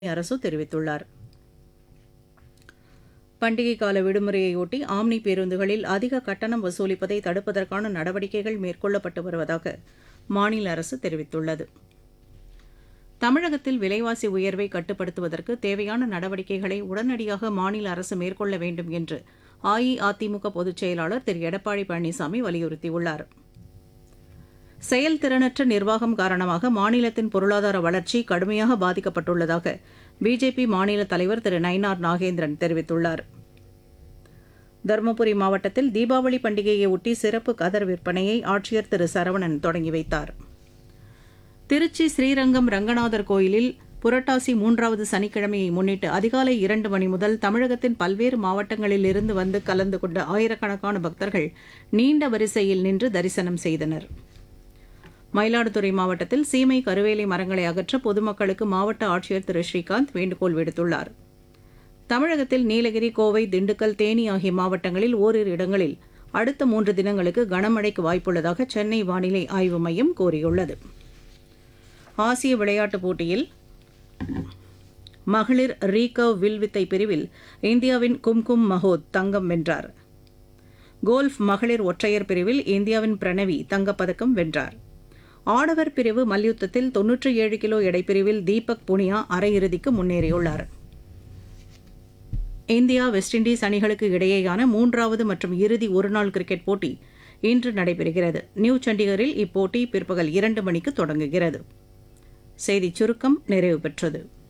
அரசு தெரிவித்துள்ளார் பண்டிகை கால விடுமுறையொட்டி ஆம்னி பேருந்துகளில் அதிக கட்டணம் வசூலிப்பதை தடுப்பதற்கான நடவடிக்கைகள் மேற்கொள்ளப்பட்டு வருவதாக மாநில அரசு தெரிவித்துள்ளது தமிழகத்தில் விலைவாசி உயர்வை கட்டுப்படுத்துவதற்கு தேவையான நடவடிக்கைகளை உடனடியாக மாநில அரசு மேற்கொள்ள வேண்டும் என்று அஇஅதிமுக பொதுச் செயலாளர் திரு எடப்பாடி பழனிசாமி வலியுறுத்தியுள்ளார் செயல்திறனற்ற நிர்வாகம் காரணமாக மாநிலத்தின் பொருளாதார வளர்ச்சி கடுமையாக பாதிக்கப்பட்டுள்ளதாக பிஜேபி மாநில தலைவர் திரு நயினார் நாகேந்திரன் தெரிவித்துள்ளார் தருமபுரி மாவட்டத்தில் தீபாவளி பண்டிகையை ஒட்டி சிறப்பு கதர் விற்பனையை ஆட்சியர் திரு சரவணன் தொடங்கி வைத்தார் திருச்சி ஸ்ரீரங்கம் ரங்கநாதர் கோயிலில் புரட்டாசி மூன்றாவது சனிக்கிழமையை முன்னிட்டு அதிகாலை இரண்டு மணி முதல் தமிழகத்தின் பல்வேறு மாவட்டங்களில் இருந்து வந்து கலந்து கொண்ட ஆயிரக்கணக்கான பக்தர்கள் நீண்ட வரிசையில் நின்று தரிசனம் செய்தனர் மயிலாடுதுறை மாவட்டத்தில் சீமை கருவேலை மரங்களை அகற்ற பொதுமக்களுக்கு மாவட்ட ஆட்சியர் திரு ஸ்ரீகாந்த் வேண்டுகோள் விடுத்துள்ளார் தமிழகத்தில் நீலகிரி கோவை திண்டுக்கல் தேனி ஆகிய மாவட்டங்களில் ஓரிரு இடங்களில் அடுத்த மூன்று தினங்களுக்கு கனமழைக்கு வாய்ப்புள்ளதாக சென்னை வானிலை ஆய்வு மையம் கூறியுள்ளது ஆசிய விளையாட்டுப் போட்டியில் மகளிர் ரீகர்வ் வில்வித்தை பிரிவில் இந்தியாவின் கும்கும் மஹோத் தங்கம் வென்றார் கோல்ஃப் மகளிர் ஒற்றையர் பிரிவில் இந்தியாவின் பிரணவி தங்கப்பதக்கம் வென்றார் ஆடவர் பிரிவு மல்யுத்தத்தில் தொன்னூற்றி ஏழு கிலோ எடைப்பிரிவில் தீபக் புனியா அரையிறுதிக்கு முன்னேறியுள்ளார் இந்தியா வெஸ்ட் இண்டீஸ் அணிகளுக்கு இடையேயான மூன்றாவது மற்றும் இறுதி ஒருநாள் கிரிக்கெட் போட்டி இன்று நடைபெறுகிறது நியூ சண்டிகரில் இப்போட்டி பிற்பகல் இரண்டு மணிக்கு தொடங்குகிறது செய்திச் சுருக்கம் நிறைவு பெற்றது